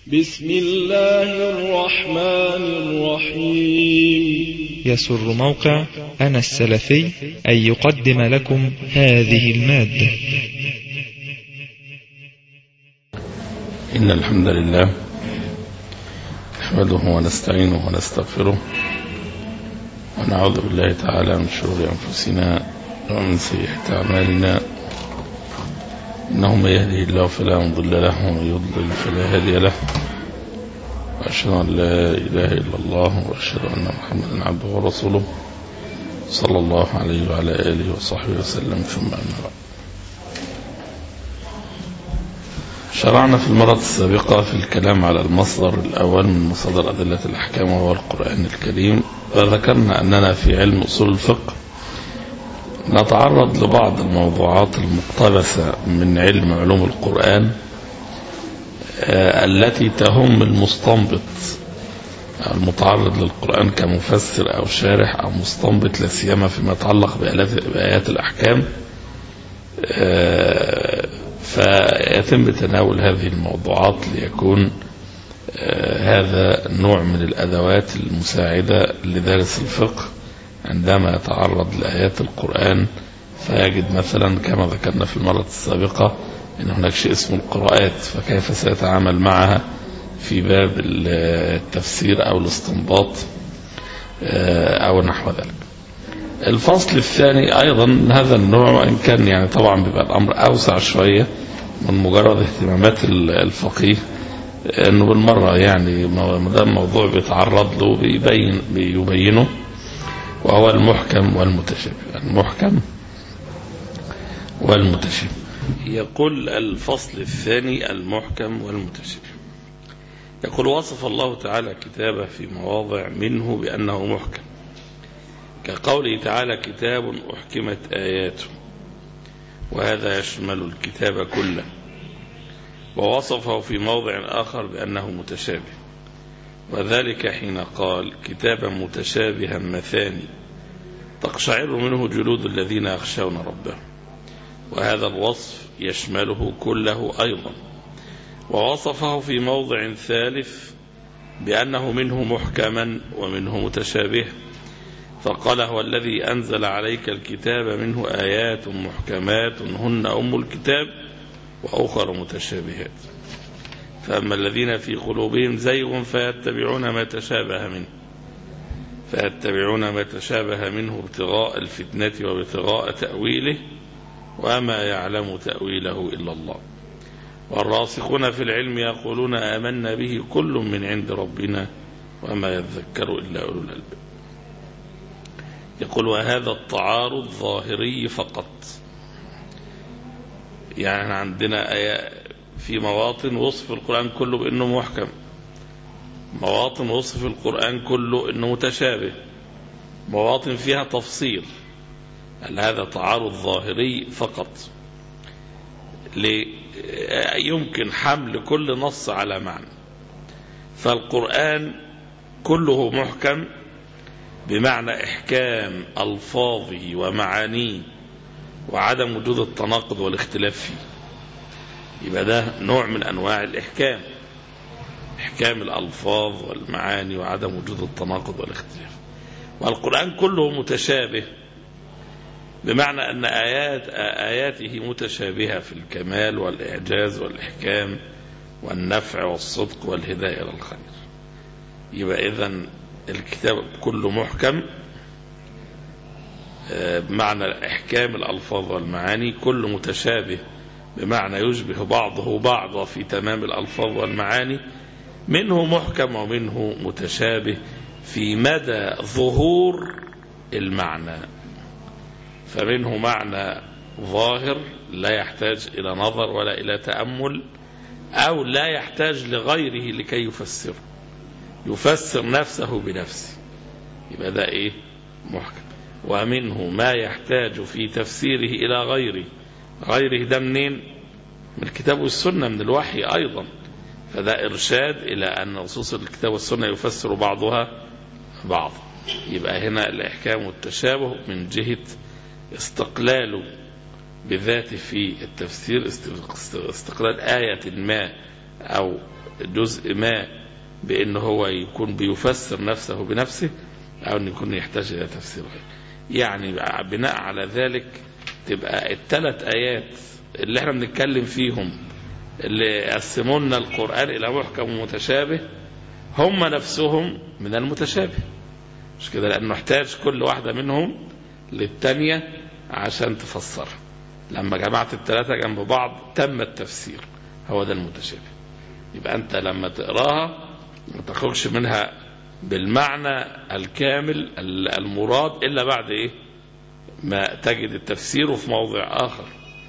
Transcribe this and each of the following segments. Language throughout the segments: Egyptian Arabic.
بسم الله الرحمن الرحيم يسر موقع أنا السلفي أن يقدم لكم هذه المادة إن الحمد لله نحمده ونستعينه ونستغفره ونعوذ بالله تعالى من شرور أنفسنا ومن سيئات أعمالنا إنه من يهده الله فلا مضل له ومن يضلل فلا هادي له وأشهد أن لا إله إلا الله وأشهد أن محمدا عبده ورسوله صلى الله عليه وعلى آله وصحبه وسلم ثم أما بعد شرعنا في المرة السابقة في الكلام على المصدر الأول من مصادر أدلة الأحكام وهو القرآن الكريم وذكرنا أننا في علم أصول الفقه نتعرض لبعض الموضوعات المقتبسة من علم علوم القرآن التي تهم المستنبط أو المتعرض للقرآن كمفسر أو شارح أو مستنبط لا سيما فيما يتعلق بآيات الأحكام فيتم تناول هذه الموضوعات ليكون هذا نوع من الأدوات المساعدة لدارس الفقه عندما يتعرض لآيات القرآن فيجد مثلا كما ذكرنا في المرة السابقة أن هناك شيء اسمه القراءات فكيف سيتعامل معها في باب التفسير أو الاستنباط أو نحو ذلك الفصل الثاني أيضا هذا النوع وإن كان يعني طبعا بيبقى الأمر أوسع شوية من مجرد اهتمامات الفقيه أنه بالمرة يعني ما دام موضوع بيتعرض له بيبين بيبينه وهو المحكم والمتشابه المحكم والمتشابه يقول الفصل الثاني المحكم والمتشابه يقول وصف الله تعالى كتابه في مواضع منه بأنه محكم كقوله تعالى كتاب أحكمت آياته وهذا يشمل الكتاب كله ووصفه في موضع آخر بأنه متشابه وذلك حين قال كتابا متشابها مثاني تقشعر منه جلود الذين يخشون ربهم وهذا الوصف يشمله كله أيضا ووصفه في موضع ثالث بأنه منه محكما ومنه متشابه فقال هو الذي أنزل عليك الكتاب منه آيات محكمات هن أم الكتاب وأخر متشابهات فأما الذين في قلوبهم زيغ فيتبعون ما تشابه منه فيتبعون ما تشابه منه ابتغاء الفتنة وابتغاء تأويله وما يعلم تأويله إلا الله والراسخون في العلم يقولون آمنا به كل من عند ربنا وما يذكر إلا أولو الألباب يقول وهذا التعارض ظاهري فقط يعني عندنا آية في مواطن وصف القرآن كله بأنه محكم مواطن وصف القرآن كله أنه متشابه مواطن فيها تفصيل هذا تعارض ظاهري فقط يمكن حمل كل نص على معنى فالقرآن كله محكم بمعنى إحكام ألفاظه ومعانيه وعدم وجود التناقض والاختلاف فيه يبقى ده نوع من أنواع الإحكام إحكام الألفاظ والمعاني وعدم وجود التناقض والاختلاف والقرآن كله متشابه بمعنى أن آيات آياته متشابهة في الكمال والإعجاز والإحكام والنفع والصدق والهداية إلى الخير يبقى إذن الكتاب كله محكم بمعنى إحكام الألفاظ والمعاني كله متشابه بمعنى يشبه بعضه بعضا في تمام الألفاظ والمعاني منه محكم ومنه متشابه في مدى ظهور المعنى فمنه معنى ظاهر لا يحتاج إلى نظر ولا إلى تأمل أو لا يحتاج لغيره لكي يفسره يفسر نفسه بنفسه يبقى ده إيه محكم ومنه ما يحتاج في تفسيره إلى غيره غيره ده منين من الكتاب والسنة من الوحي أيضا فده إرشاد إلى أن نصوص الكتاب والسنة يفسر بعضها بعض يبقى هنا الإحكام والتشابه من جهة استقلاله بذاته في التفسير استقلال آية ما أو جزء ما بأن هو يكون بيفسر نفسه بنفسه أو أن يكون يحتاج إلى تفسير غيره يعني بناء على ذلك تبقى الثلاث آيات اللي احنا بنتكلم فيهم اللي قسموا لنا القرآن إلى محكم ومتشابه هم نفسهم من المتشابه مش كده لأنه احتاج كل واحدة منهم للتانية عشان تفسرها لما جمعت الثلاثة جنب بعض تم التفسير هو ده المتشابه يبقى أنت لما تقراها ما تخرجش منها بالمعنى الكامل المراد إلا بعد إيه ما تجد التفسير في موضع آخر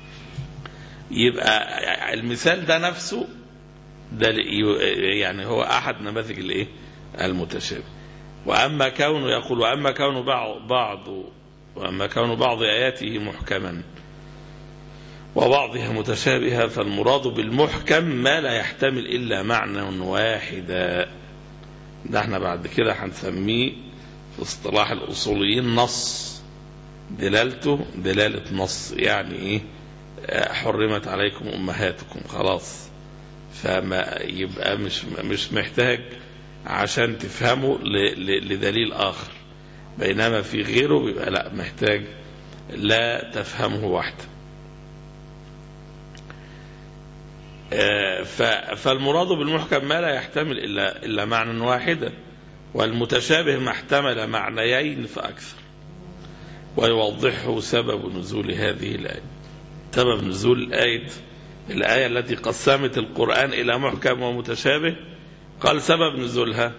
يبقى المثال ده نفسه ده يعني هو أحد نماذج الإيه المتشابه وأما كونه يقول وأما كون بعض, بعض وأما كون بعض آياته محكما وبعضها متشابهة فالمراد بالمحكم ما لا يحتمل إلا معنى واحدا ده احنا بعد كده هنسميه في اصطلاح الأصوليين نص دلالته دلالة نص يعني ايه حرمت عليكم أمهاتكم خلاص فما يبقى مش مش محتاج عشان تفهمه لدليل آخر بينما في غيره بيبقى لا محتاج لا تفهمه وحده فالمراد بالمحكم ما لا يحتمل إلا, إلا معنى واحدا والمتشابه ما احتمل معنيين فأكثر ويوضحه سبب نزول هذه الآية سبب نزول الآية الآية التي قسمت القرآن إلى محكم ومتشابه قال سبب نزولها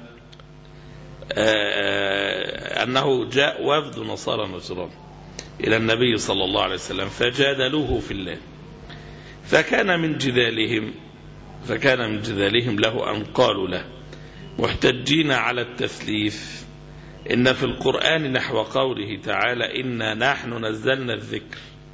أنه جاء وفد نصارى نجران إلى النبي صلى الله عليه وسلم فجادلوه في الله فكان من جدالهم فكان من جدالهم له أن قالوا له محتجين على التثليث إن في القرآن نحو قوله تعالى إنا نحن نزلنا الذكر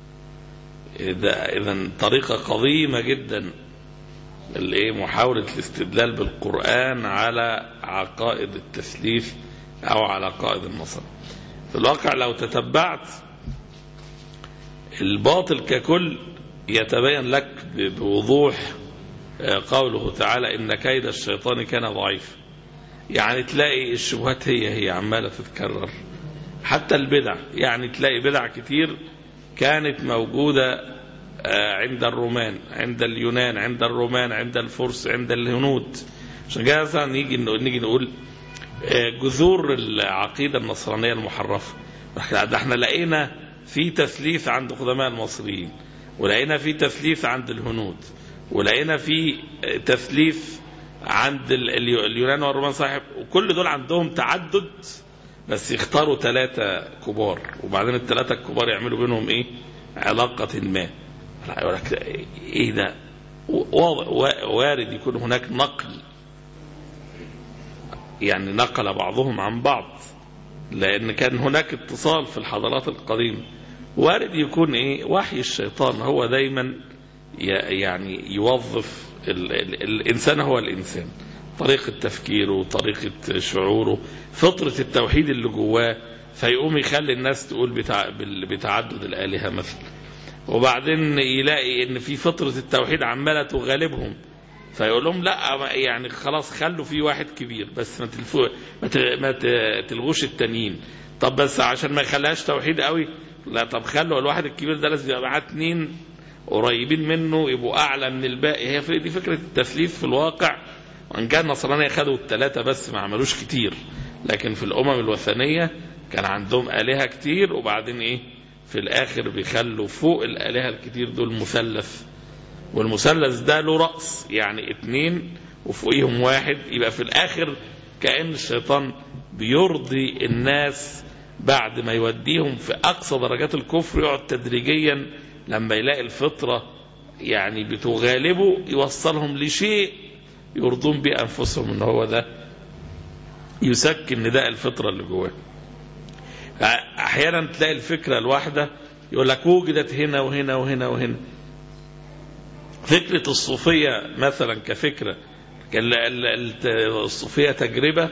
إذا طريقة قديمة جدا الايه محاولة الاستدلال بالقرآن على عقائد التثليث أو على عقائد النصر في الواقع لو تتبعت الباطل ككل يتبين لك بوضوح قوله تعالى إن كيد الشيطان كان ضعيف يعني تلاقي الشبهات هي هي عمالة تتكرر حتى البدع يعني تلاقي بدع كتير كانت موجودة عند الرومان عند اليونان عند الرومان عند الفرس عند الهنود عشان كده مثلا نيجي نيجي نقول جذور العقيدة النصرانية المحرفة ده احنا لقينا في تثليث عند قدماء المصريين ولقينا في تثليث عند الهنود ولقينا في تثليث عند اليونان والرومان صاحب وكل دول عندهم تعدد بس يختاروا ثلاثة كبار وبعدين الثلاثة الكبار يعملوا بينهم ايه علاقة ما يقول لك ايه ده وارد يكون هناك نقل يعني نقل بعضهم عن بعض لان كان هناك اتصال في الحضارات القديمه وارد يكون ايه وحي الشيطان هو دايما يعني يوظف ال ال الانسان هو الانسان طريقة تفكيره طريقة شعوره فطرة التوحيد اللي جواه فيقوم يخلي الناس تقول بتع... بتعدد الآلهة مثلا وبعدين يلاقي ان في فطرة التوحيد عمالة تغالبهم فيقول لهم لا يعني خلاص خلوا في واحد كبير بس ما تلفو ما, ت... ما ت... تلغوش التانيين طب بس عشان ما يخليهاش توحيد قوي لا طب خلوا الواحد الكبير ده لازم يبقى معاه اتنين قريبين منه يبقوا اعلى من الباقي هي دي فكره التثليث في الواقع وان كان النصرانيه خدوا الثلاثه بس ما عملوش كتير لكن في الامم الوثنيه كان عندهم الهه كتير وبعدين ايه في الاخر بيخلوا فوق الالهه الكتير دول مثلث والمثلث ده له راس يعني اتنين وفوقيهم واحد يبقى في الاخر كان الشيطان بيرضي الناس بعد ما يوديهم في اقصى درجات الكفر يقعد تدريجيا لما يلاقي الفطره يعني بتغالبه يوصلهم لشيء يرضون به انفسهم ان هو ده يسكن نداء الفطره اللي جواه احيانا تلاقي الفكره الواحده يقول لك وجدت هنا وهنا وهنا وهنا فكره الصوفيه مثلا كفكره الصوفيه تجربه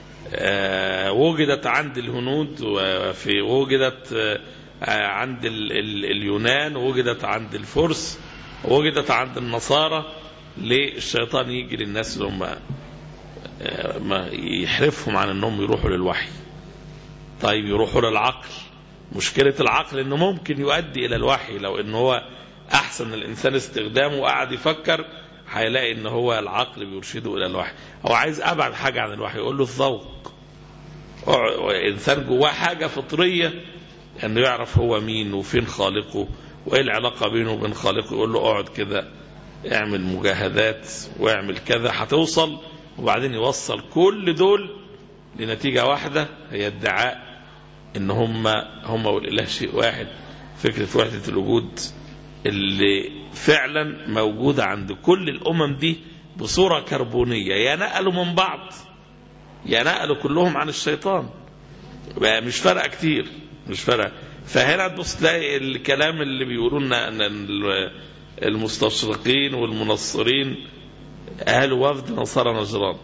وجدت عند الهنود وفي وجدت عند اليونان وجدت عند الفرس وجدت عند النصارى ليه الشيطان يجي للناس اللي هم ما يحرفهم عن انهم يروحوا للوحي طيب يروحوا للعقل مشكلة العقل انه ممكن يؤدي الى الوحي لو انه هو احسن الانسان استخدامه وقعد يفكر هيلاقي ان هو العقل بيرشده الى الوحي هو عايز ابعد حاجة عن الوحي يقول له الذوق انسان جواه حاجة فطرية انه يعرف هو مين وفين خالقه وايه العلاقة بينه وبين خالقه يقول له اقعد كده اعمل مجاهدات واعمل كذا هتوصل وبعدين يوصل كل دول لنتيجة واحدة هي ادعاء ان هم هم والاله شيء واحد فكرة وحدة الوجود اللي فعلا موجودة عند كل الامم دي بصورة كربونية يا نقلوا من بعض يا نقلوا كلهم عن الشيطان مش فارقة كتير مش فارقة فهنا تبص تلاقي الكلام اللي بيقولوا لنا ان المستشرقين والمنصرين اهل وفد نصارى نجران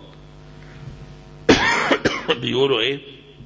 بيقولوا ايه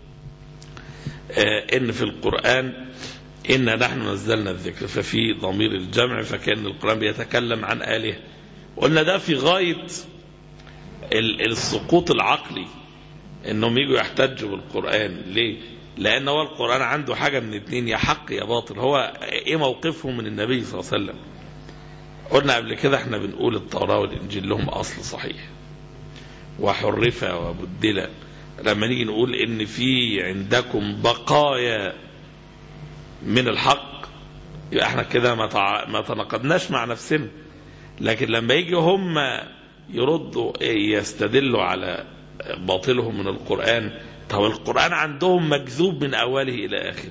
آه ان في القرآن إنا نحن نزلنا الذكر ففي ضمير الجمع فكان القرآن بيتكلم عن آلهة قلنا ده في غاية السقوط العقلي انهم يجوا يحتجوا بالقرآن ليه لان هو القرآن عنده حاجة من اتنين يا حق يا باطل هو ايه موقفهم من النبي صلى الله عليه وسلم قلنا قبل كده احنا بنقول التوراة والانجيل لهم اصل صحيح وحرف وبدل لما نيجي نقول ان في عندكم بقايا من الحق يبقى احنا كده ما تع... ما تناقضناش مع نفسنا لكن لما يجي هم يردوا ايه يستدلوا على باطلهم من القرآن طب القرآن عندهم مكذوب من أوله إلى آخره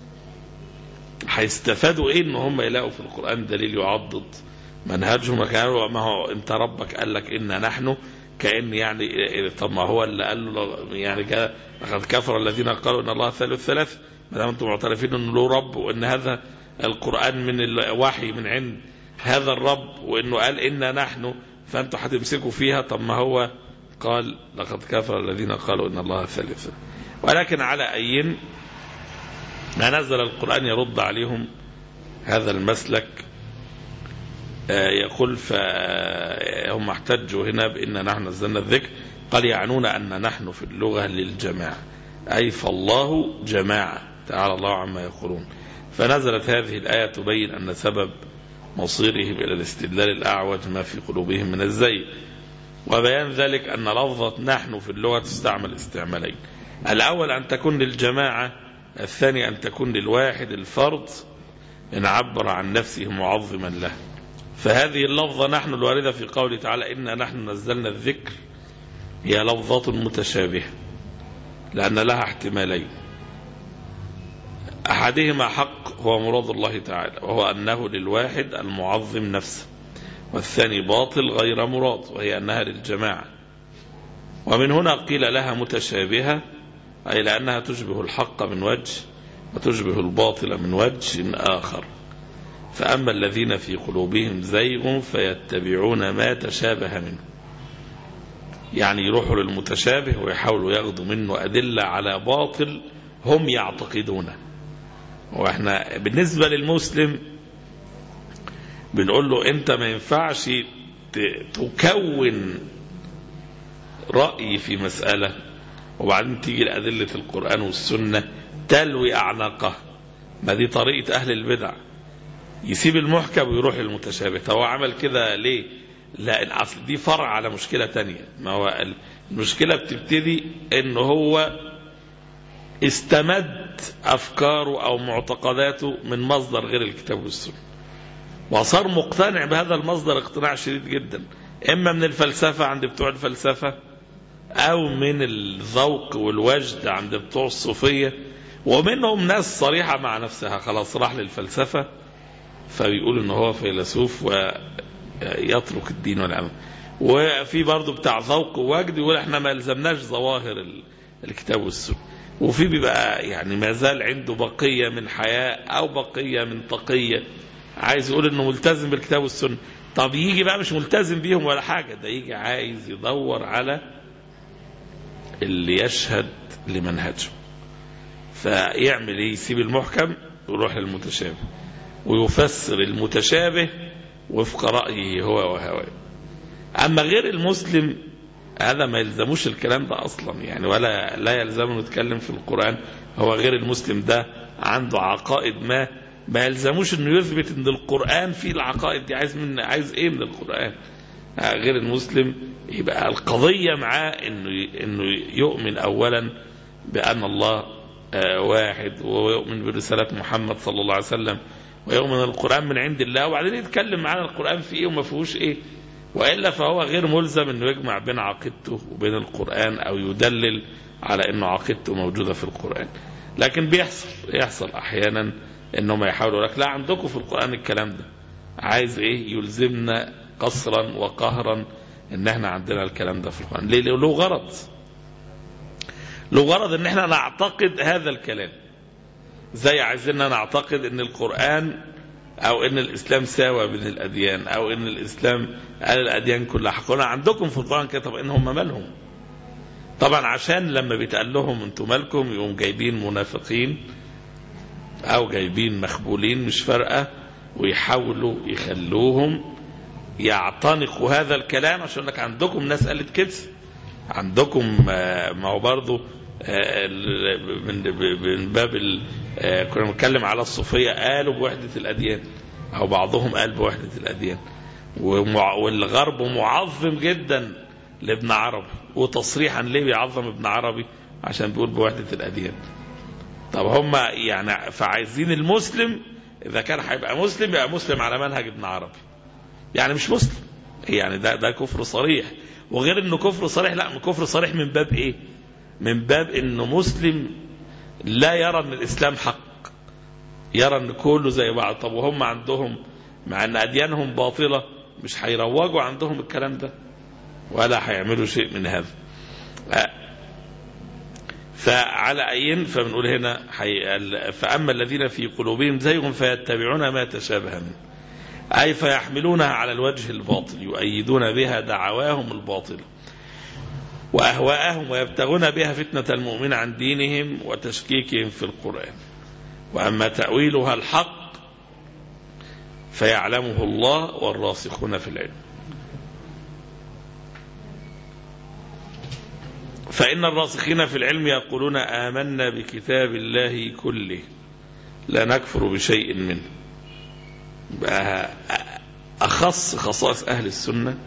هيستفادوا ايه ان هم يلاقوا في القرآن دليل يعضد منهجهم كانوا ما هو انت ربك قال لك إنا نحن كأن يعني طب ما هو اللي قال له يعني لقد كفر الذين قالوا ان الله ثالث ثلاث ما دام انتم معترفين انه له رب وان هذا القرآن من الوحي من عند هذا الرب وانه قال انا نحن فانتم هتمسكوا فيها طب ما هو قال لقد كفر الذين قالوا ان الله ثالث ولكن على اي ما نزل القرآن يرد عليهم هذا المسلك يقول فهم احتجوا هنا بأن نحن نزلنا الذكر قال يعنون أن نحن في اللغة للجماعة أي فالله جماعة تعالى الله عما يقولون فنزلت هذه الآية تبين أن سبب مصيرهم إلى الاستدلال الأعوج ما في قلوبهم من الزي وبيان ذلك أن لفظة نحن في اللغة تستعمل استعمالين الأول أن تكون للجماعة الثاني أن تكون للواحد الفرد إن عبر عن نفسه معظما له فهذه اللفظة نحن الواردة في قوله تعالى إنا نحن نزلنا الذكر هي لفظة متشابهة لأن لها احتمالين أحدهما حق هو مراد الله تعالى وهو أنه للواحد المعظم نفسه والثاني باطل غير مراد وهي أنها للجماعة ومن هنا قيل لها متشابهة أي لأنها تشبه الحق من وجه وتشبه الباطل من وجه آخر فأما الذين في قلوبهم زيغ فيتبعون ما تشابه منه يعني يروحوا للمتشابه ويحاولوا ياخدوا منه أدلة على باطل هم يعتقدونه واحنا بالنسبة للمسلم بنقول له انت ما ينفعش تكون رأي في مسألة وبعدين تيجي لأدلة القرآن والسنة تلوي أعناقه ما دي طريقة أهل البدع يسيب المحكم ويروح للمتشابه طب هو عمل كده ليه لا الاصل دي فرع على مشكلة تانية ما هو المشكلة بتبتدي ان هو استمد افكاره او معتقداته من مصدر غير الكتاب والسنة وصار مقتنع بهذا المصدر اقتناع شديد جدا اما من الفلسفة عند بتوع الفلسفة او من الذوق والوجد عند بتوع الصوفية ومنهم ناس صريحة مع نفسها خلاص راح للفلسفة فبيقول ان هو فيلسوف ويترك الدين والعمل وفي برضه بتاع ذوق ووجد يقول احنا ما لزمناش ظواهر الكتاب والسنه وفي بيبقى يعني ما زال عنده بقيه من حياء او بقيه من تقيه عايز يقول انه ملتزم بالكتاب والسنه طب يجي بقى مش ملتزم بيهم ولا حاجه ده يجي عايز يدور على اللي يشهد لمنهجه فيعمل ايه يسيب المحكم ويروح للمتشابه ويفسر المتشابه وفق رأيه هو وهواه أما غير المسلم هذا ما يلزموش الكلام ده أصلا يعني ولا لا يلزمه يتكلم في القرآن هو غير المسلم ده عنده عقائد ما ما يلزموش انه يثبت ان القرآن فيه العقائد دي عايز من عايز ايه من القرآن غير المسلم يبقى القضية معاه انه انه يؤمن اولا بان الله واحد ويؤمن برسالة محمد صلى الله عليه وسلم ويؤمن القرآن من عند الله وبعدين يتكلم معانا القرآن في ايه وما فيهوش ايه والا فهو غير ملزم انه يجمع بين عقيدته وبين القرآن او يدلل على انه عقيدته موجودة في القرآن لكن بيحصل يحصل احيانا انهم يحاولوا لك لا عندكم في القرآن الكلام ده عايز ايه يلزمنا قصرا وقهرا ان احنا عندنا الكلام ده في القرآن ليه له غرض له غرض ان احنا نعتقد هذا الكلام زي عايزيننا نعتقد ان القرآن او ان الاسلام ساوى بين الاديان او ان الاسلام قال الاديان كلها حقنا عندكم في القرآن كده طب ان هم مالهم طبعا عشان لما بيتقال لهم انتوا مالكم يقوم جايبين منافقين او جايبين مخبولين مش فارقه ويحاولوا يخلوهم يعتنقوا هذا الكلام عشان لك عندكم ناس قالت كده عندكم ما هو برضه من باب كنا بنتكلم على الصوفيه قالوا بوحده الاديان او بعضهم قال بوحده الاديان والغرب معظم جدا لابن عربي وتصريحا ليه بيعظم ابن عربي عشان بيقول بوحده الاديان طب هم يعني فعايزين المسلم اذا كان هيبقى مسلم يبقى مسلم على منهج ابن عربي يعني مش مسلم يعني ده ده كفر صريح وغير انه كفر صريح لا كفر صريح من باب ايه من باب انه مسلم لا يرى ان الاسلام حق يرى ان كله زي بعض طب وهم عندهم مع ان اديانهم باطله مش هيروجوا عندهم الكلام ده ولا هيعملوا شيء من هذا فعلى أين فبنقول هنا فأما الذين في قلوبهم زيغ فيتبعون ما تشابه منه أي فيحملونها على الوجه الباطل يؤيدون بها دعواهم الباطلة وأهواءهم ويبتغون بها فتنة المؤمن عن دينهم وتشكيكهم في القرآن وأما تأويلها الحق فيعلمه الله والراسخون في العلم فإن الراسخين في العلم يقولون آمنا بكتاب الله كله لا نكفر بشيء منه أخص خصائص أهل السنة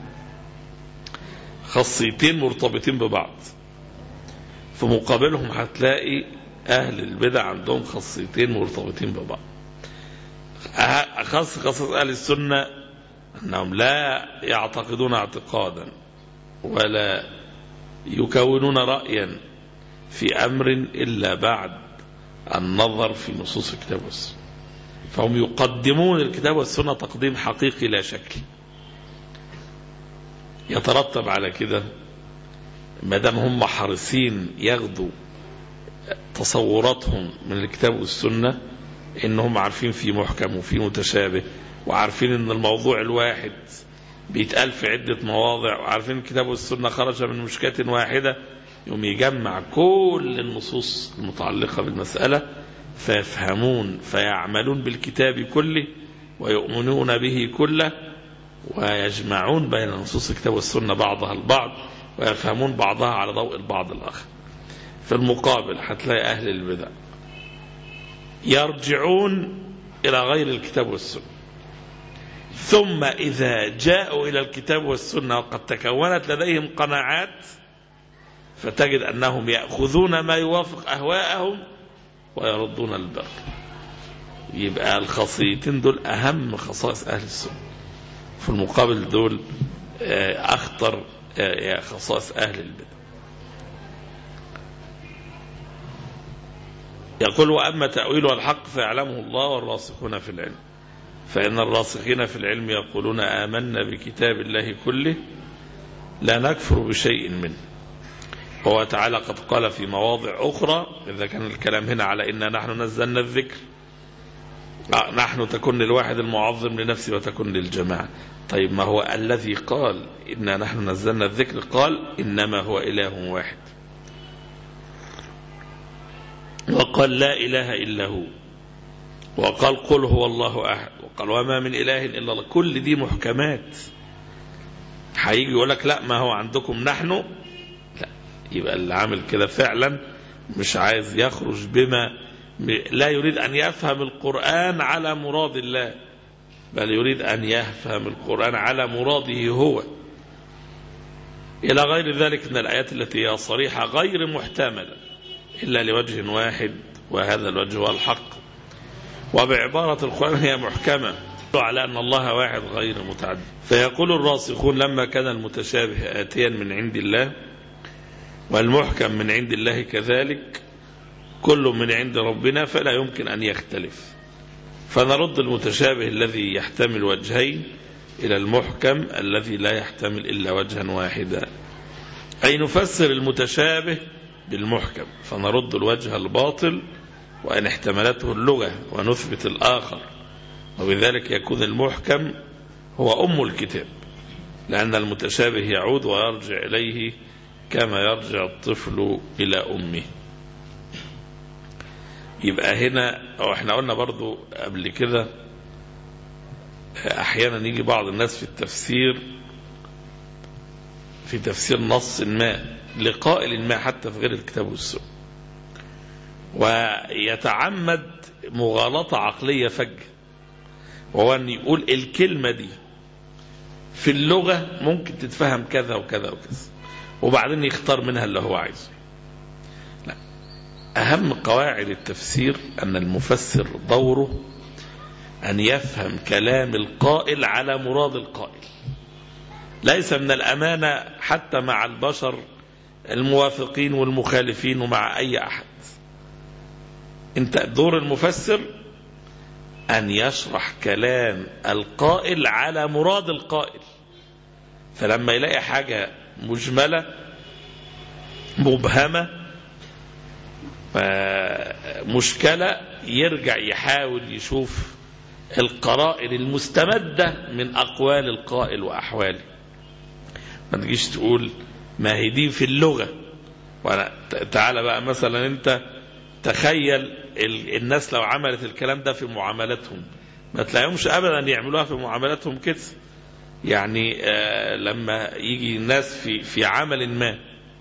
خاصيتين مرتبطين ببعض في مقابلهم هتلاقي أهل البدع عندهم خاصيتين مرتبطين ببعض أخص خصائص أهل السنة أنهم لا يعتقدون اعتقادا ولا يكونون رأيا في أمر إلا بعد النظر في نصوص الكتاب والسنة فهم يقدمون الكتاب والسنة تقديم حقيقي لا شك يترتب على كده ما دام هم حريصين ياخدوا تصوراتهم من الكتاب والسنة انهم عارفين في محكم وفي متشابه وعارفين ان الموضوع الواحد بيتقال في عدة مواضع وعارفين الكتاب والسنة خرج من مشكاة واحدة يوم يجمع كل النصوص المتعلقة بالمسألة فيفهمون فيعملون بالكتاب كله ويؤمنون به كله ويجمعون بين نصوص الكتاب والسنة بعضها البعض ويفهمون بعضها على ضوء البعض الآخر في المقابل هتلاقي أهل البدع يرجعون إلى غير الكتاب والسنة ثم إذا جاءوا إلى الكتاب والسنة وقد تكونت لديهم قناعات فتجد أنهم يأخذون ما يوافق أهواءهم ويردون الباقي يبقى الخاصيتين دول أهم خصائص أهل السنة في المقابل دول أخطر خصائص أهل البدع يقول وأما تأويله الحق فيعلمه الله والراسخون في العلم فإن الراسخين في العلم يقولون آمنا بكتاب الله كله لا نكفر بشيء منه وهو تعالى قد قال في مواضع أخرى إذا كان الكلام هنا على إنا نحن نزلنا الذكر نحن تكون للواحد المعظم لنفسه وتكون للجماعة طيب ما هو الذي قال إنا نحن نزلنا الذكر قال إنما هو إله واحد وقال لا إله إلا هو وقال قل هو الله أحد وقال وما من إله إلا الله كل دي محكمات هيجي يقول لك لا ما هو عندكم نحن لا يبقى اللي عامل كده فعلا مش عايز يخرج بما لا يريد أن يفهم القرآن على مراد الله بل يريد أن يفهم القرآن على مراده هو إلى غير ذلك من الآيات التي هي صريحة غير محتملة إلا لوجه واحد وهذا الوجه هو الحق وبعبارة القرآن هي محكمة على أن الله واحد غير متعدد فيقول الراسخون لما كان المتشابه آتيا من عند الله والمحكم من عند الله كذلك كل من عند ربنا فلا يمكن أن يختلف فنرد المتشابه الذي يحتمل وجهين إلى المحكم الذي لا يحتمل إلا وجها واحدا أي نفسر المتشابه بالمحكم فنرد الوجه الباطل وإن احتملته اللغة ونثبت الآخر وبذلك يكون المحكم هو أم الكتاب لأن المتشابه يعود ويرجع إليه كما يرجع الطفل إلى أمه يبقى هنا أو احنا قلنا برضو قبل كده أحيانا يجي بعض الناس في التفسير في تفسير نص ما لقائل ما حتى في غير الكتاب والسنة ويتعمد مغالطة عقلية فجة وهو أن يقول الكلمة دي في اللغة ممكن تتفهم كذا وكذا وكذا وبعدين يختار منها اللي هو عايزه لا أهم قواعد التفسير أن المفسر دوره أن يفهم كلام القائل على مراد القائل ليس من الأمانة حتى مع البشر الموافقين والمخالفين ومع أي أحد انت دور المفسر أن يشرح كلام القائل على مراد القائل فلما يلاقي حاجة مجملة مبهمة مشكلة يرجع يحاول يشوف القرائن المستمدة من أقوال القائل وأحواله ما تجيش تقول ما هي دي في اللغة تعالى بقى مثلا انت تخيل الناس لو عملت الكلام ده في معاملاتهم ما تلاقيهمش ابدا يعملوها في معاملاتهم كده يعني آه لما يجي الناس في في عمل ما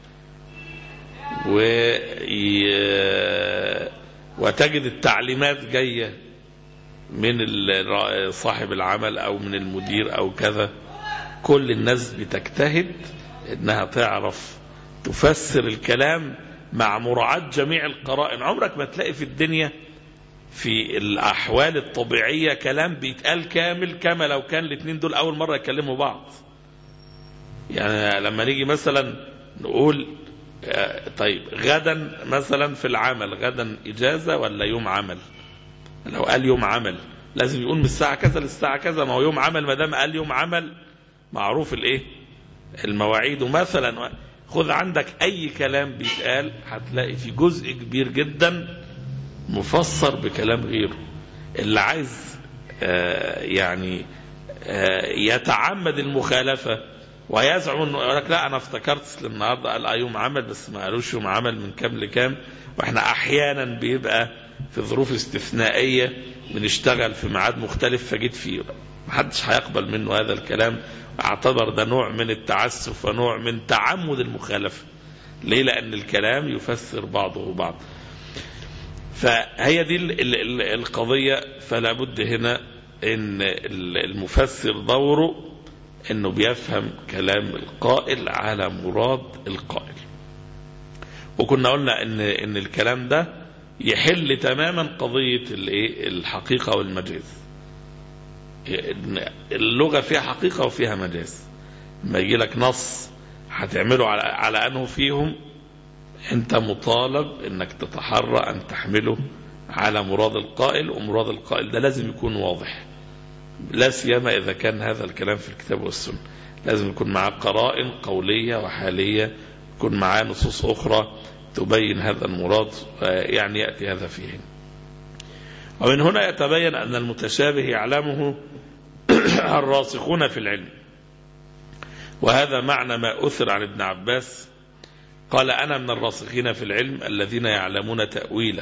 وتجد التعليمات جايه من صاحب العمل او من المدير او كذا كل الناس بتجتهد انها تعرف تفسر الكلام مع مراعاة جميع القرائن عمرك ما تلاقي في الدنيا في الأحوال الطبيعية كلام بيتقال كامل كما لو كان الاثنين دول أول مرة يكلموا بعض يعني لما نيجي مثلا نقول طيب غدا مثلا في العمل غدا إجازة ولا يوم عمل لو قال يوم عمل لازم يقول من الساعة كذا للساعة كذا ما هو يوم عمل ما دام قال يوم عمل معروف الايه المواعيد مثلا خذ عندك اي كلام بيتقال هتلاقي في جزء كبير جدا مفسر بكلام غيره اللي عايز آه يعني آه يتعمد المخالفة ويزعم انه يقول لك لا انا افتكرت النهارده قال يوم عمل بس ما قالوش يوم عمل من كام لكام واحنا احيانا بيبقى في ظروف استثنائيه بنشتغل في ميعاد مختلف فجيت فيه محدش هيقبل منه هذا الكلام اعتبر ده نوع من التعسف ونوع من تعمد المخالفه ليه لان الكلام يفسر بعضه بعض فهي دي القضيه فلا بد هنا ان المفسر دوره انه بيفهم كلام القائل على مراد القائل وكنا قلنا ان ان الكلام ده يحل تماما قضيه الايه الحقيقه والمجاز اللغه فيها حقيقه وفيها مجاز لما يجي لك نص هتعمله على على انه فيهم انت مطالب انك تتحرى ان تحمله على مراد القائل ومراد القائل ده لازم يكون واضح لا سيما اذا كان هذا الكلام في الكتاب والسنه لازم يكون معاه قرائن قوليه وحاليه يكون معاه نصوص اخرى تبين هذا المراد يعني ياتي هذا فيه ومن هنا يتبين ان المتشابه يعلمه الراسخون في العلم وهذا معنى ما اثر عن ابن عباس قال انا من الراسخين في العلم الذين يعلمون تاويله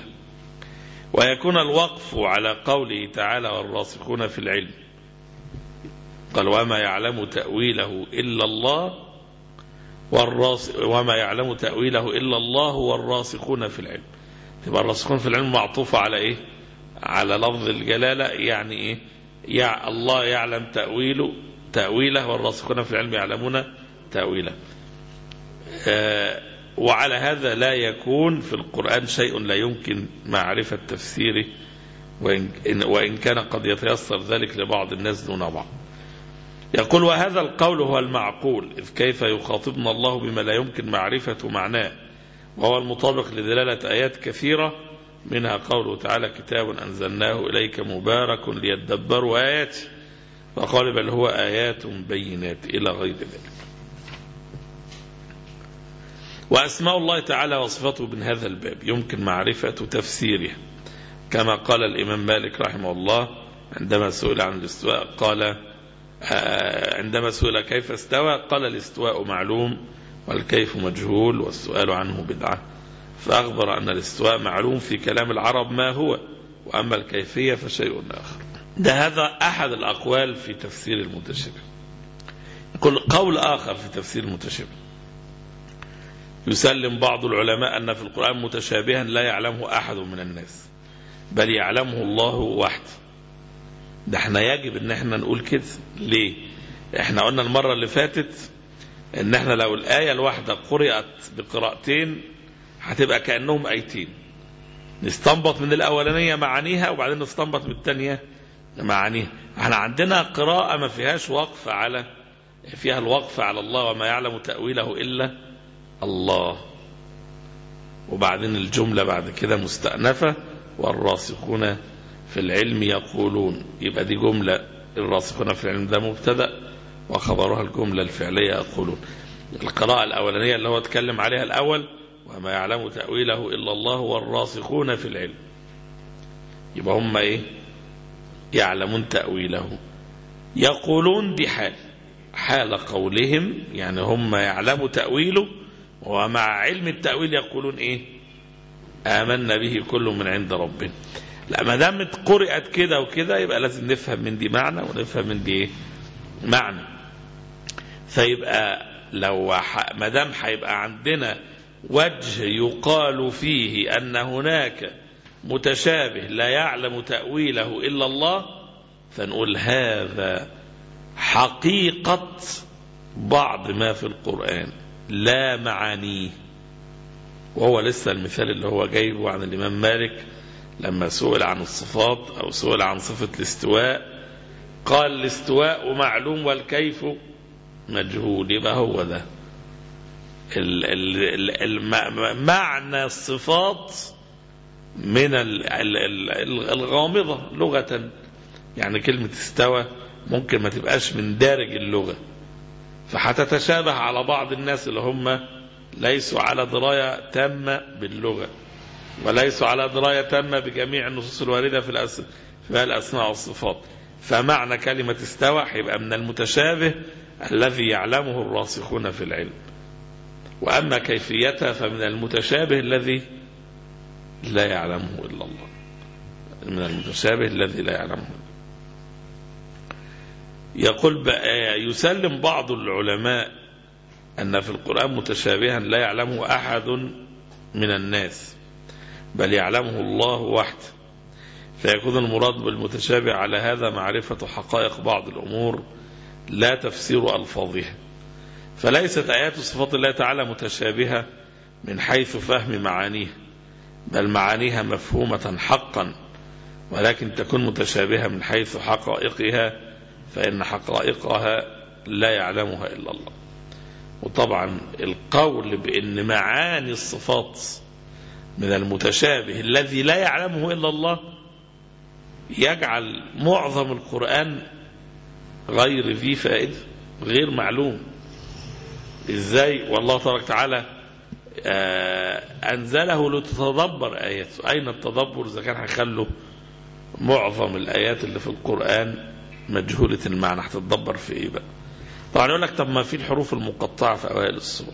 ويكون الوقف على قوله تعالى والراسخون في العلم قال وما يعلم تأويله إلا الله والراس وما يعلم تأويله إلا الله والراسخون في العلم تبقى الراسخون في العلم معطوفة على إيه على لفظ الجلالة يعني إيه يع الله يعلم تأويله تأويله والراسخون في العلم يعلمون تأويله آه وعلى هذا لا يكون في القرآن شيء لا يمكن معرفة تفسيره وإن, وإن كان قد يتيسر ذلك لبعض الناس دون بعض يقول وهذا القول هو المعقول إذ كيف يخاطبنا الله بما لا يمكن معرفة معناه وهو المطابق لدلالة آيات كثيرة منها قوله تعالى كتاب أنزلناه إليك مبارك ليدبروا آياته وقال بل هو آيات بينات إلى غير ذلك وأسماء الله تعالى وصفته من هذا الباب يمكن معرفة تفسيرها كما قال الإمام مالك رحمه الله عندما سئل عن الاستواء قال عندما سئل كيف استوى قال الاستواء معلوم والكيف مجهول والسؤال عنه بدعة فأخبر أن الاستواء معلوم في كلام العرب ما هو وأما الكيفية فشيء آخر ده هذا أحد الأقوال في تفسير المتشابه يقول قول آخر في تفسير المتشابه يسلم بعض العلماء أن في القرآن متشابها لا يعلمه أحد من الناس بل يعلمه الله وحده ده احنا يجب ان احنا نقول كده ليه احنا قلنا المرة اللي فاتت ان احنا لو الآية الواحدة قرأت بقراءتين هتبقى كأنهم آيتين نستنبط من الأولانية معانيها وبعدين نستنبط من الثانية معانيها احنا عندنا قراءة ما فيهاش وقف على فيها الوقف على الله وما يعلم تأويله إلا الله وبعدين الجملة بعد كده مستأنفة والراسخون في العلم يقولون يبقى دي جملة الراسخون في العلم ده مبتدأ وخبرها الجملة الفعلية يقولون القراءة الأولانية اللي هو اتكلم عليها الأول وما يعلم تأويله إلا الله والراسخون في العلم يبقى هم إيه يعلمون تأويله يقولون دي حال حال قولهم يعني هم يعلموا تأويله ومع علم التأويل يقولون إيه آمنا به كل من عند ربنا لا ما دام قرأت كده وكده يبقى لازم نفهم من دي معنى ونفهم من دي ايه معنى فيبقى لو ما دام هيبقى عندنا وجه يقال فيه ان هناك متشابه لا يعلم تأويله الا الله فنقول هذا حقيقة بعض ما في القرآن لا معانيه وهو لسه المثال اللي هو جايبه عن الإمام مالك لما سئل عن الصفات أو سئل عن صفة الاستواء قال الاستواء معلوم والكيف مجهول يبقى هو ده ال ال ال معنى الصفات من الغامضة لغة يعني كلمة استوى ممكن ما تبقاش من دارج اللغة فهتتشابه على بعض الناس اللي هم ليسوا على دراية تامة باللغة وليسوا على دراية تامة بجميع النصوص الواردة في الأس... في الأسماء والصفات فمعنى كلمة استوى هيبقى من المتشابه الذي يعلمه الراسخون في العلم وأما كيفيتها فمن المتشابه الذي لا يعلمه إلا الله من المتشابه الذي لا يعلمه يقول بقى يسلم بعض العلماء أن في القرآن متشابها لا يعلمه أحد من الناس بل يعلمه الله وحده فيكون المراد بالمتشابه على هذا معرفة حقائق بعض الأمور لا تفسير ألفاظها فليست آيات صفات الله تعالى متشابهة من حيث فهم معانيها بل معانيها مفهومة حقا ولكن تكون متشابهة من حيث حقائقها فإن حقائقها لا يعلمها إلا الله وطبعا القول بأن معاني الصفات من المتشابه الذي لا يعلمه إلا الله يجعل معظم القرآن غير ذي فائدة غير معلوم ازاي والله تبارك وتعالى أنزله لتتدبر آياته أين التدبر إذا كان هيخلوا معظم الآيات اللي في القرآن مجهولة المعنى هتتدبر في إيه بقى طبعا يقول لك طب ما في الحروف المقطعة في أوائل السور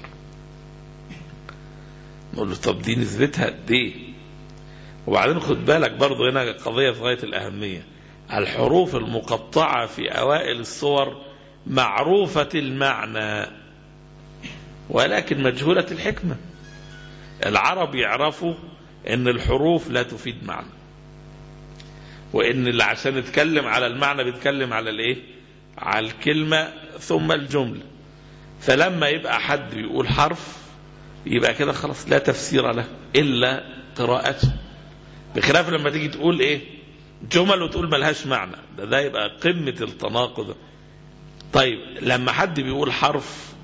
نقول له طب دي نسبتها قد إيه وبعدين خد بالك برضه هنا قضية في غاية الأهمية الحروف المقطعة في أوائل الصور معروفة المعنى ولكن مجهولة الحكمة العرب يعرفوا ان الحروف لا تفيد معنى وان اللي عشان يتكلم على المعنى بيتكلم على الايه على الكلمة ثم الجملة فلما يبقى حد بيقول حرف يبقى كده خلاص لا تفسير له الا قراءته بخلاف لما تيجي تقول ايه جمل وتقول ملهاش معنى ده ده يبقى قمة التناقض طيب لما حد بيقول حرف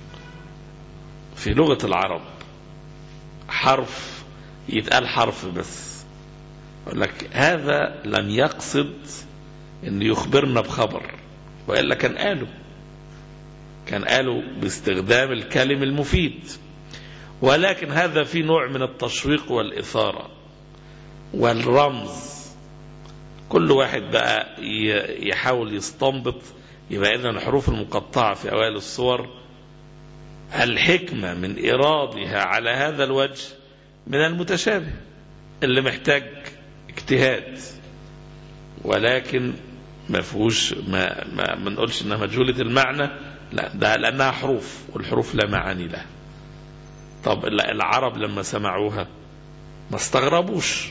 في لغة العرب حرف يتقال حرف بس يقول لك هذا لم يقصد ان يخبرنا بخبر والا كان قالوا كان قالوا باستخدام الكلم المفيد ولكن هذا في نوع من التشويق والإثارة والرمز كل واحد بقى يحاول يستنبط يبقى إذن الحروف المقطعة في أوائل الصور الحكمة من إرادها على هذا الوجه من المتشابه اللي محتاج اجتهاد ولكن ما فيهوش ما ما ما نقولش انها مجهوله المعنى لا ده لانها حروف والحروف لا معاني لها طب العرب لما سمعوها ما استغربوش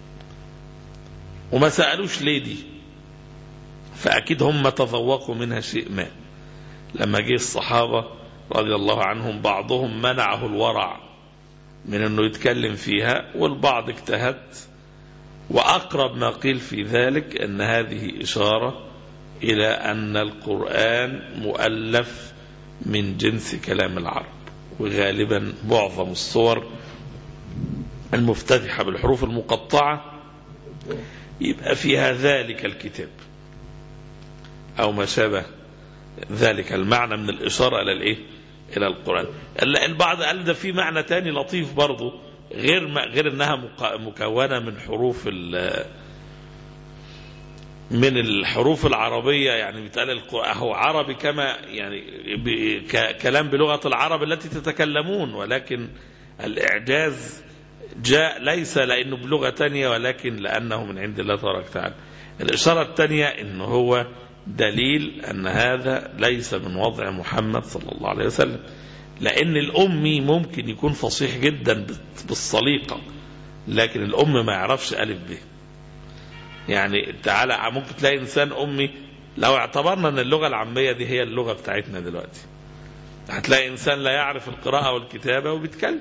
وما سألوش ليه دي فأكيد هم تذوقوا منها شيء ما لما جه الصحابة رضي الله عنهم بعضهم منعه الورع من أنه يتكلم فيها والبعض اجتهد وأقرب ما قيل في ذلك أن هذه إشارة إلى أن القرآن مؤلف من جنس كلام العرب وغالبا معظم الصور المفتتحة بالحروف المقطعة يبقى فيها ذلك الكتاب أو ما شابه ذلك المعنى من الإشارة إلى الإيه؟ إلى القرآن البعض قال ده في معنى تاني لطيف برضه غير ما غير انها مكونه من حروف من الحروف العربيه يعني بيتقال هو عربي كما يعني كلام بلغه العرب التي تتكلمون ولكن الاعجاز جاء ليس لانه بلغه ثانيه ولكن لانه من عند الله تبارك وتعالى. الاشاره الثانيه انه هو دليل ان هذا ليس من وضع محمد صلى الله عليه وسلم. لأن الأمي ممكن يكون فصيح جدا بالصليقة لكن الأم ما يعرفش ألف ب يعني تعالى ممكن تلاقي إنسان أمي لو اعتبرنا أن اللغة العامية دي هي اللغة بتاعتنا دلوقتي هتلاقي إنسان لا يعرف القراءة والكتابة وبيتكلم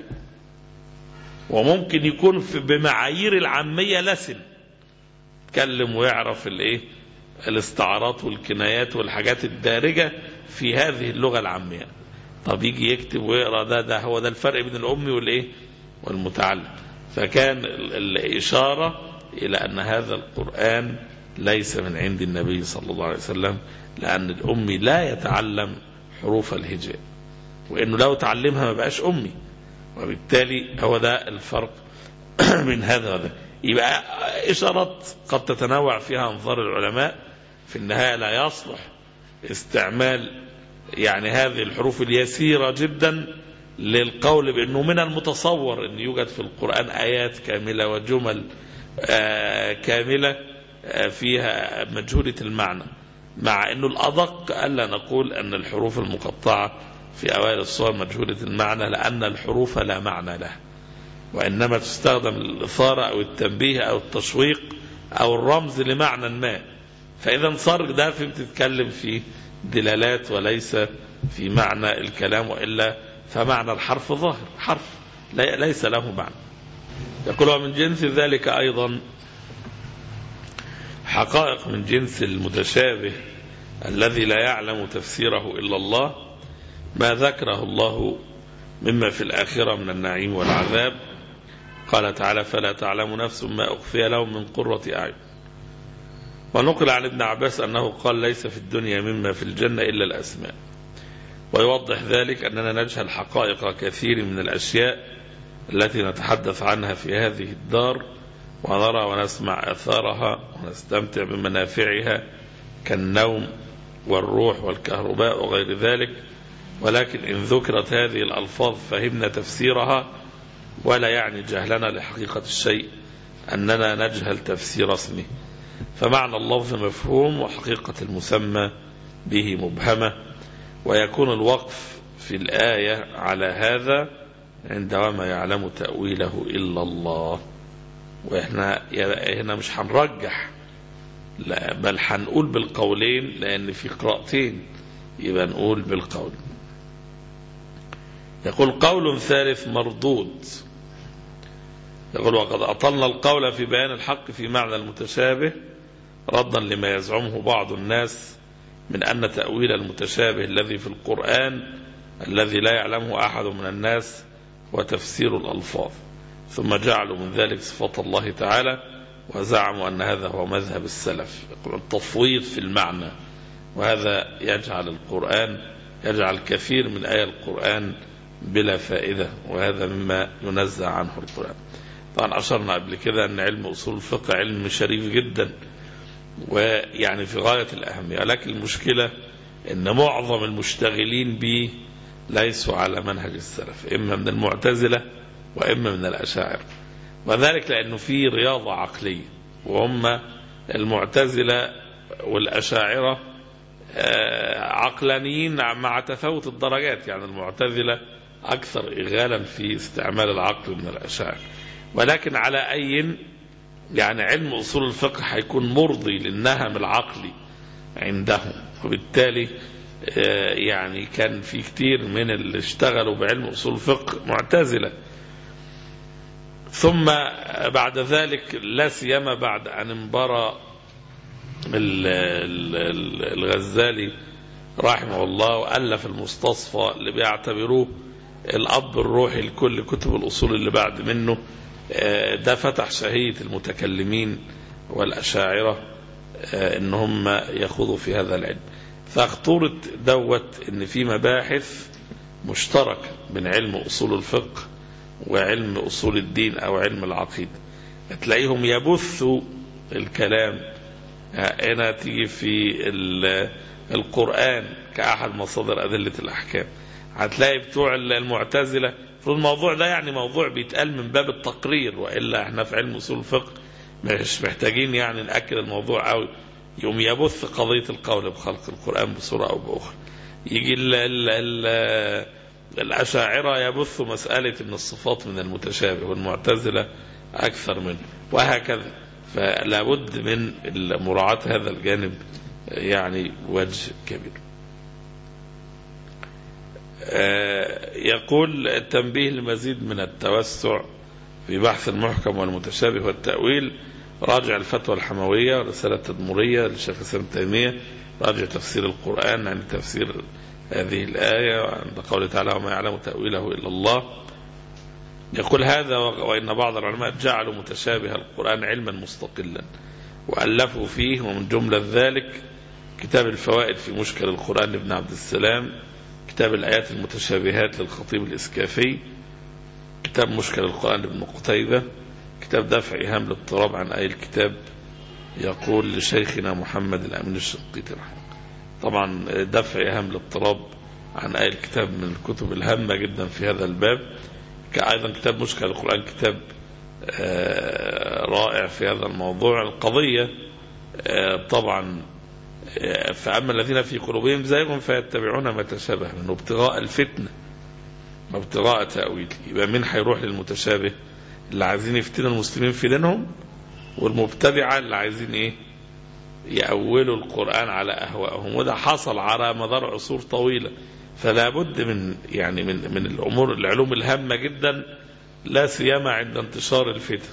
وممكن يكون بمعايير العامية لسن يتكلم ويعرف الايه الاستعارات والكنايات والحاجات الدارجة في هذه اللغة العامية طب يجي يكتب ويقرا ده ده هو ده الفرق بين الامي والايه والمتعلم فكان الاشاره الى ان هذا القران ليس من عند النبي صلى الله عليه وسلم لان الامي لا يتعلم حروف الهجاء وانه لو تعلمها ما بقاش امي وبالتالي هو ده الفرق من هذا وهذا يبقى اشارات قد تتنوع فيها انظار العلماء في النهايه لا يصلح استعمال يعني هذه الحروف اليسيرة جدا للقول بأنه من المتصور أن يوجد في القرآن آيات كاملة وجمل آه كاملة آه فيها مجهولة المعنى مع أنه الأدق ألا نقول أن الحروف المقطعة في أوائل الصور مجهولة المعنى لأن الحروف لا معنى لها وإنما تستخدم للإثارة أو التنبيه أو التشويق أو الرمز لمعنى ما فإذا صار ده في بتتكلم فيه دلالات وليس في معنى الكلام وإلا فمعنى الحرف ظاهر حرف ليس له معنى يقول ومن جنس ذلك أيضا حقائق من جنس المتشابه الذي لا يعلم تفسيره إلا الله ما ذكره الله مما في الآخرة من النعيم والعذاب قال تعالى فلا تعلم نفس ما أخفي لهم من قرة أعين ونقل عن ابن عباس أنه قال ليس في الدنيا مما في الجنة إلا الأسماء ويوضح ذلك أننا نجهل حقائق كثير من الأشياء التي نتحدث عنها في هذه الدار ونرى ونسمع أثارها ونستمتع بمنافعها كالنوم والروح والكهرباء وغير ذلك ولكن إن ذكرت هذه الألفاظ فهمنا تفسيرها ولا يعني جهلنا لحقيقة الشيء أننا نجهل تفسير اسمه فمعنى اللفظ مفهوم وحقيقة المسمى به مبهمة ويكون الوقف في الآية على هذا عند وما يعلم تأويله إلا الله وإحنا هنا مش هنرجح لا بل هنقول بالقولين لأن في قراءتين يبقى نقول بالقول يقول قول ثالث مردود يقول وقد أطلنا القول في بيان الحق في معنى المتشابه ردا لما يزعمه بعض الناس من أن تأويل المتشابه الذي في القرآن الذي لا يعلمه أحد من الناس وتفسير الألفاظ ثم جعلوا من ذلك صفات الله تعالى وزعموا أن هذا هو مذهب السلف يقول التفويض في المعنى وهذا يجعل القرآن يجعل كثير من آية القرآن بلا فائدة وهذا مما ينزع عنه القرآن طبعا أشرنا قبل كده أن علم أصول الفقه علم شريف جدا ويعني في غاية الأهمية لكن المشكلة أن معظم المشتغلين به ليسوا على منهج السلف إما من المعتزلة وإما من الأشاعر وذلك لأنه في رياضة عقلية وهم المعتزلة والأشاعرة عقلانيين مع تفاوت الدرجات يعني المعتزلة أكثر إغالا في استعمال العقل من الأشاعر ولكن على أي يعني علم أصول الفقه هيكون مرضي للنهم العقلي عندهم وبالتالي يعني كان في كتير من اللي اشتغلوا بعلم أصول الفقه معتزلة ثم بعد ذلك لا سيما بعد أن انبرى الغزالي رحمه الله وألف المستصفى اللي بيعتبروه الأب الروحي لكل كتب الأصول اللي بعد منه ده فتح شهية المتكلمين والأشاعرة ان هم يخوضوا في هذا العلم فاخطورة دوت ان في مباحث مشتركة بين علم أصول الفقه وعلم أصول الدين أو علم العقيدة تلاقيهم يبثوا الكلام هنا تيجي في القرآن كأحد مصادر أدلة الأحكام هتلاقي بتوع المعتزلة الموضوع ده يعني موضوع بيتقال من باب التقرير وإلا احنا في علم أصول الفقه مش محتاجين يعني نأكد الموضوع قوي يوم يبث قضية القول بخلق القرآن بصورة أو بأخرى يجي ال ال ال الأشاعرة يبثوا مسألة أن الصفات من المتشابه والمعتزلة أكثر منه وهكذا فلا بد من مراعاة هذا الجانب يعني وجه كبير يقول التنبيه لمزيد من التوسع في بحث المحكم والمتشابه والتأويل راجع الفتوى الحموية ورسالة تدمرية للشيخ الإسلام تيمية راجع تفسير القرآن عن تفسير هذه الآية وعند قوله تعالى وما يعلم تأويله إلا الله يقول هذا وإن بعض العلماء جعلوا متشابه القرآن علما مستقلا وألفوا فيه ومن جملة ذلك كتاب الفوائد في مشكل القرآن لابن عبد السلام كتاب الآيات المتشابهات للخطيب الإسكافي كتاب مشكل القرآن لابن قتيبة كتاب دفع إيهام الاضطراب عن آي الكتاب يقول لشيخنا محمد الأمين الشقيقي رحمه طبعا دفع إيهام الاضطراب عن آي الكتاب من الكتب الهامة جدا في هذا الباب أيضا كتاب مشكل القرآن كتاب رائع في هذا الموضوع القضية طبعا فأما الذين في قلوبهم زيغ فيتبعون ما تشابه منه ابتغاء الفتنة وابتغاء تأويل يبقى مين هيروح للمتشابه اللي عايزين يفتنوا المسلمين في دينهم والمبتدعة اللي عايزين ايه يأولوا القرآن على أهوائهم وده حصل على مدار عصور طويلة فلا بد من يعني من من الأمور العلوم الهامة جدا لا سيما عند انتشار الفتن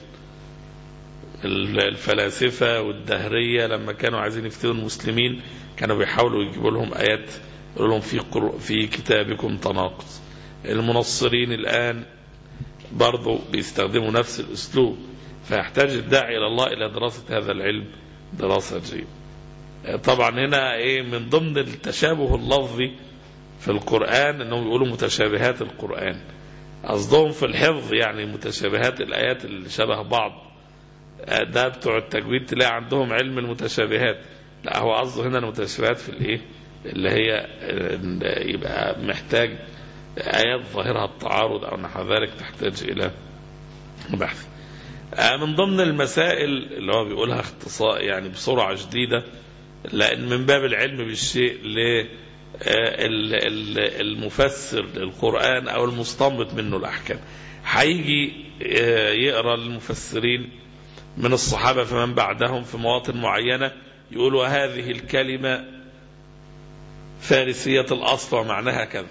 الفلاسفة والدهرية لما كانوا عايزين يفتنوا المسلمين كانوا بيحاولوا يجيبوا لهم آيات يقولوا لهم في في كتابكم تناقض المنصرين الآن برضو بيستخدموا نفس الأسلوب فيحتاج الداعي إلى الله إلى دراسة هذا العلم دراسة جيدة طبعا هنا إيه من ضمن التشابه اللفظي في القرآن أنهم يقولوا متشابهات القرآن قصدهم في الحفظ يعني متشابهات الآيات اللي شبه بعض ده بتوع التجويد تلاقي عندهم علم المتشابهات لا هو قصده هنا المتشابهات في الايه اللي هي يبقى محتاج آيات ظاهرها التعارض أو نحو ذلك تحتاج إلى بحث من ضمن المسائل اللي هو بيقولها اختصاء يعني بسرعة شديدة لأن من باب العلم بالشيء ال- ال- المفسر للقرآن أو المستنبط منه الأحكام هيجي آه، يقرأ المفسرين من الصحابة فمن بعدهم في مواطن معينة يقولوا هذه الكلمة فارسية الأصل ومعناها كذا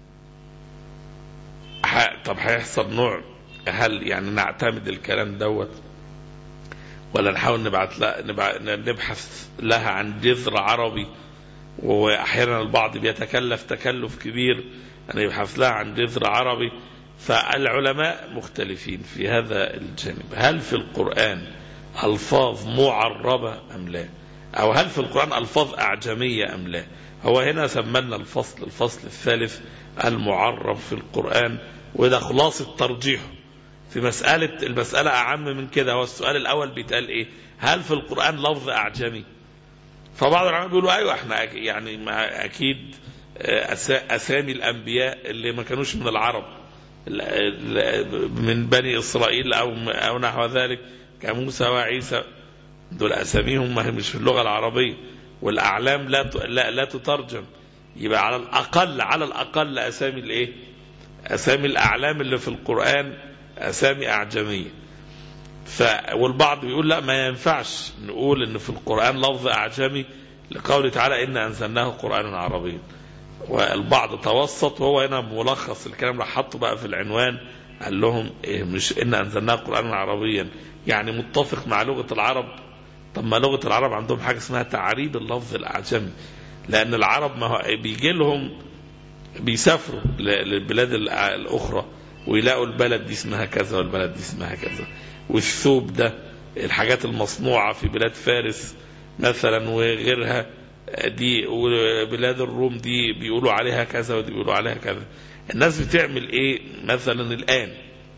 ح- طب هيحصل نوع هل يعني نعتمد الكلام دوت ولا نحاول نبعت لا نبع- نبحث لها عن جذر عربي واحيانا البعض بيتكلف تكلف كبير ان يبحث لها عن جذر عربي فالعلماء مختلفين في هذا الجانب هل في القرآن ألفاظ معربة أم لا أو هل في القرآن ألفاظ أعجمية أم لا هو هنا سمنا الفصل الفصل الثالث المعرب في القرآن وده خلاصة ترجيحه في مسألة المسألة أعم من كده هو السؤال الأول بيتقال إيه هل في القرآن لفظ أعجمي فبعض العلماء بيقولوا أيوة احنا أك- يعني ما أكيد آه، أسا- أسامي الأنبياء اللي ما كانوش من العرب ال- ال- من بني إسرائيل أو أو نحو ذلك كموسى وعيسى دول أساميهم ما هي مش في اللغة العربية والأعلام لا ت- لا, لا تترجم يبقى على الأقل على الأقل أسامي الإيه؟ أسامي الأعلام اللي في القرآن أسامي أعجمية ف والبعض بيقول لا ما ينفعش نقول ان في القرآن لفظ أعجمي لقوله تعالى إن أنزلناه قرآنا عربيا والبعض توسط وهو هنا ملخص الكلام راح حطه بقى في العنوان قال لهم إيه مش إن أنزلناه قرآنا عربيا يعني متفق مع لغة العرب طب ما لغة العرب عندهم حاجة اسمها تعريب اللفظ الأعجمي لأن العرب ما هو بيجي لهم بيسافروا ل- للبلاد الع- الأخرى ويلاقوا البلد دي اسمها كذا والبلد دي اسمها كذا والثوب ده الحاجات المصنوعة في بلاد فارس مثلا وغيرها دي وبلاد الروم دي بيقولوا عليها كذا ودي بيقولوا عليها كذا الناس بتعمل ايه مثلا الآن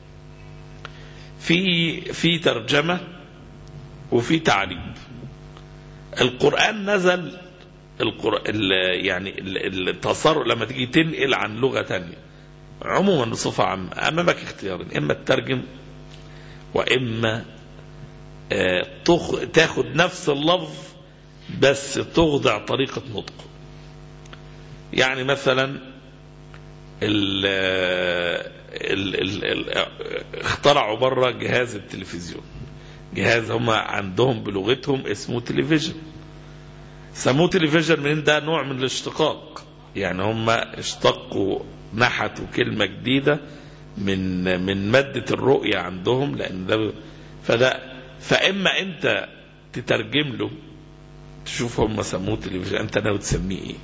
في في ترجمة وفي تعريب القرآن نزل القر... ال... يعني ال- التصرف لما تيجي تنقل عن لغة تانية عموما بصفة عامة أمامك اختيارين إما تترجم وإما آه، تخ... تاخد نفس اللفظ بس تخضع طريقة نطقه يعني مثلا ال... ال... ال... ال... اخترعوا بره جهاز التلفزيون جهاز هم عندهم بلغتهم اسمه تلفزيون سموه تلفزيون من ده نوع من الاشتقاق يعني هم اشتقوا نحتوا كلمة جديدة من من مادة الرؤية عندهم لأن ده فده فإما أنت تترجم له تشوف هم سموه تلفزيون أنت ناوي تسميه إيه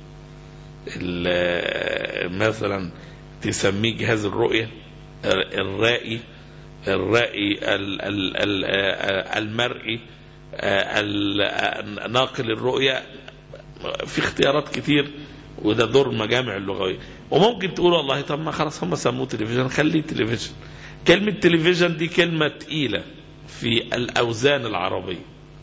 ال- مثلا تسميه جهاز الرؤية الرائي الرائي ال- ال- ال- المرئي ال- ناقل الرؤية في اختيارات كتير وده دور المجامع اللغوية وممكن تقول والله طب ما خلاص هم سموه تلفزيون خليه تلفزيون كلمة تلفزيون دي كلمة تقيلة في الأوزان العربية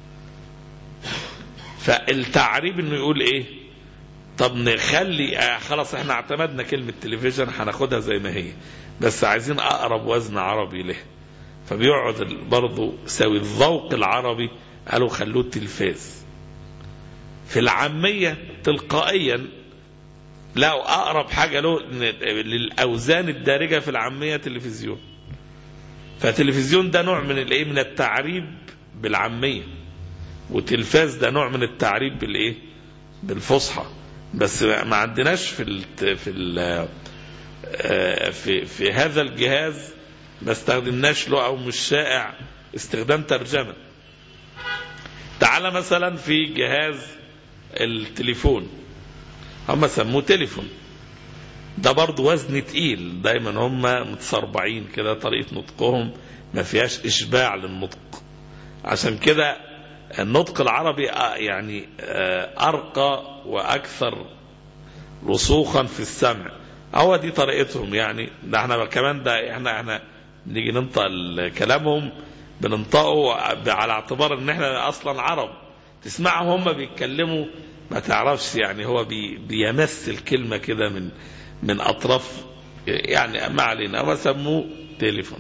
فالتعريب انه يقول ايه طب نخلي آه خلاص احنا اعتمدنا كلمة تلفزيون هناخدها زي ما هي بس عايزين اقرب وزن عربي له فبيقعد ال- برضه سوي الذوق العربي قالوا خلوه تلفاز في العامية تلقائيا لقوا أقرب حاجة له إن- للأوزان الدارجة في العامية تلفزيون فتلفزيون ده نوع من الايه من التعريب بالعامية وتلفاز ده نوع من التعريب بالايه بالفصحى بس ما عندناش في ال في ال في في هذا الجهاز ما استخدمناش له او مش شائع استخدام ترجمه تعال مثلا في جهاز التليفون هم سموه تليفون ده برضه وزن تقيل دايما هم متصربعين كده طريقه نطقهم ما فيهاش اشباع للنطق عشان كده النطق العربي آه يعني آه ارقى واكثر رسوخا في السمع هو دي طريقتهم يعني ده احنا كمان ده احنا احنا نيجي ننطق ال- كلامهم بننطقه على اعتبار ان احنا اصلا عرب تسمعهم هم بيتكلموا ما تعرفش يعني هو بي بيمس الكلمه كده من من اطراف يعني ما علينا هم سموه تليفون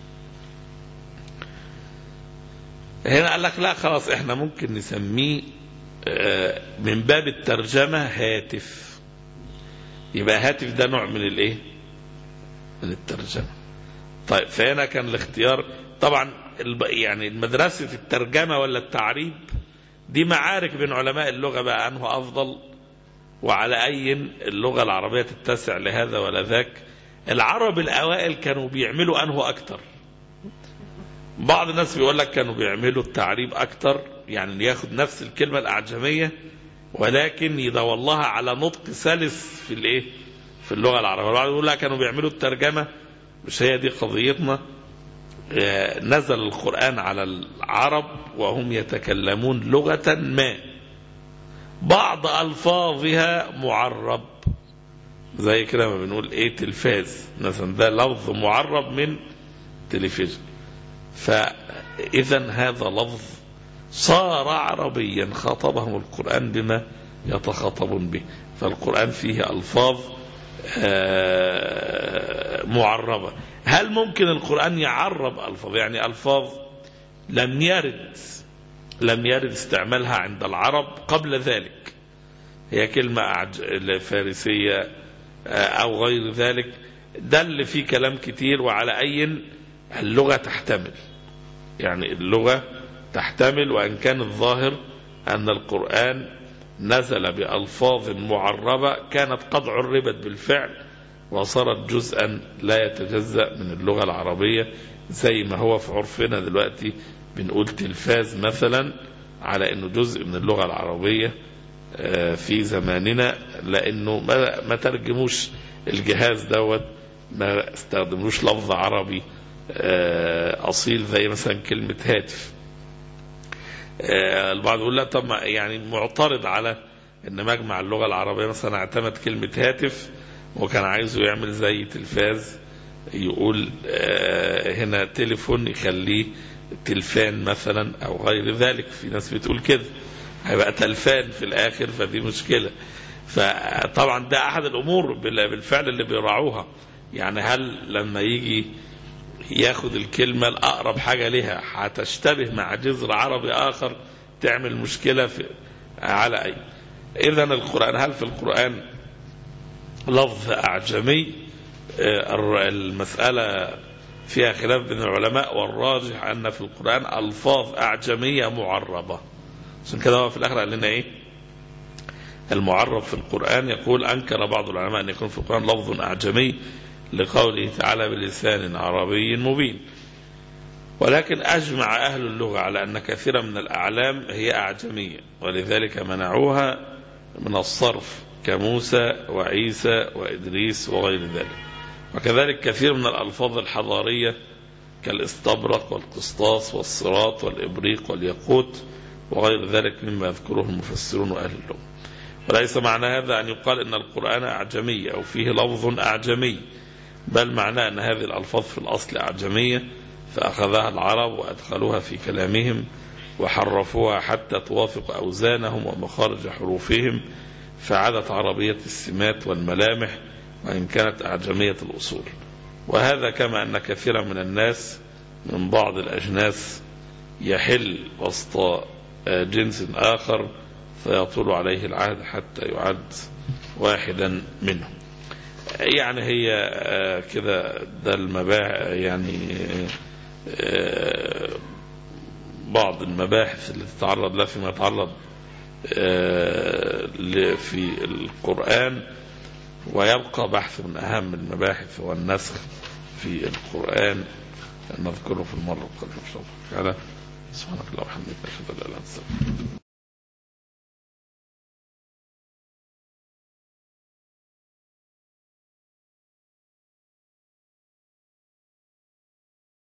هنا قال لك لا خلاص احنا ممكن نسميه آه، من باب الترجمه هاتف يبقى هاتف ده نوع من الايه من الترجمة طيب فهنا كان الاختيار طبعا الب- يعني مدرسة الترجمة ولا التعريب دي معارك بين علماء اللغة بقى أنه أفضل وعلى أي اللغة العربية تتسع لهذا ولا ذاك العرب الأوائل كانوا بيعملوا أنه أكتر بعض الناس بيقول لك كانوا بيعملوا التعريب أكتر يعني ياخد نفس الكلمة الأعجمية ولكن يدور لها على نطق سلس في الايه في اللغة العربية البعض يقول لا كانوا بيعملوا الترجمة مش هي دي قضيتنا آه، نزل القرآن على العرب وهم يتكلمون لغة ما بعض ألفاظها معرب زي كده ما بنقول ايه تلفاز مثلا ده لفظ معرب من تلفزيون فإذا هذا لفظ صار عربيا خاطبهم القرآن بما يتخاطبون به فالقرآن فيه ألفاظ آه، معربة هل ممكن القرآن يعرب ألفاظ يعني ألفاظ لم يرد لم يرد استعمالها عند العرب قبل ذلك هي كلمة أعج- فارسية آه، أو غير ذلك ده اللي فيه كلام كتير وعلى أي اللغة تحتمل يعني اللغة تحتمل وأن كان الظاهر أن القرآن نزل بألفاظ معربة كانت قد عربت بالفعل وصارت جزءا لا يتجزأ من اللغة العربية زي ما هو في عرفنا دلوقتي بنقول تلفاز مثلا على أنه جزء من اللغة العربية آه، في زماننا لأنه ما, ما ترجموش الجهاز دوت ما استخدموش لفظ عربي آه، أصيل زي مثلا كلمة هاتف آه، البعض يقول لا طب ما- يعني معترض على ان مجمع اللغه العربيه مثلا اعتمد كلمه هاتف وكان عايزه يعمل زي تلفاز يقول آه، هنا تليفون يخليه تلفان مثلا او غير ذلك في ناس بتقول كده هيبقى تلفان في الاخر فدي مشكله فطبعا ده احد الامور بال- بالفعل اللي بيراعوها يعني هل لما يجي ياخد الكلمة الأقرب حاجة لها هتشتبه مع جذر عربي آخر تعمل مشكلة في على أي إذا القرآن هل في القرآن لفظ أعجمي آه، الر- المسألة فيها خلاف بين العلماء والراجح أن في القرآن ألفاظ أعجمية معربة عشان كده هو في الآخر قال لنا إيه المعرب في القرآن يقول أنكر بعض العلماء أن يكون في القرآن لفظ أعجمي لقوله تعالى بلسان عربي مبين ولكن أجمع أهل اللغة على أن كثيرا من الأعلام هي أعجمية ولذلك منعوها من الصرف كموسى وعيسى وإدريس وغير ذلك وكذلك كثير من الألفاظ الحضارية كالاستبرق والقسطاس والصراط والإبريق والياقوت وغير ذلك مما يذكره المفسرون وأهل اللغة وليس معنى هذا أن يقال أن القرآن أعجمي أو فيه لفظ أعجمي بل معناه أن هذه الألفاظ في الأصل أعجمية فأخذها العرب وأدخلوها في كلامهم وحرفوها حتى توافق أوزانهم ومخارج حروفهم فعادت عربية السمات والملامح وإن كانت أعجمية الأصول وهذا كما أن كثيرا من الناس من بعض الأجناس يحل وسط جنس آخر فيطول عليه العهد حتى يعد واحدا منهم يعني هي آه، كده ده المباحث يعني آه، بعض المباحث اللي تتعرض لها فيما يتعرض آه، ل- في القرآن ويبقى بحث من أهم المباحث هو النسخ في القرآن نذكره في المرة القادمة إن شاء الله تعالى سبحانك اللهم وبحمدك أشهد أن لا إله إلا أنت أستغفرك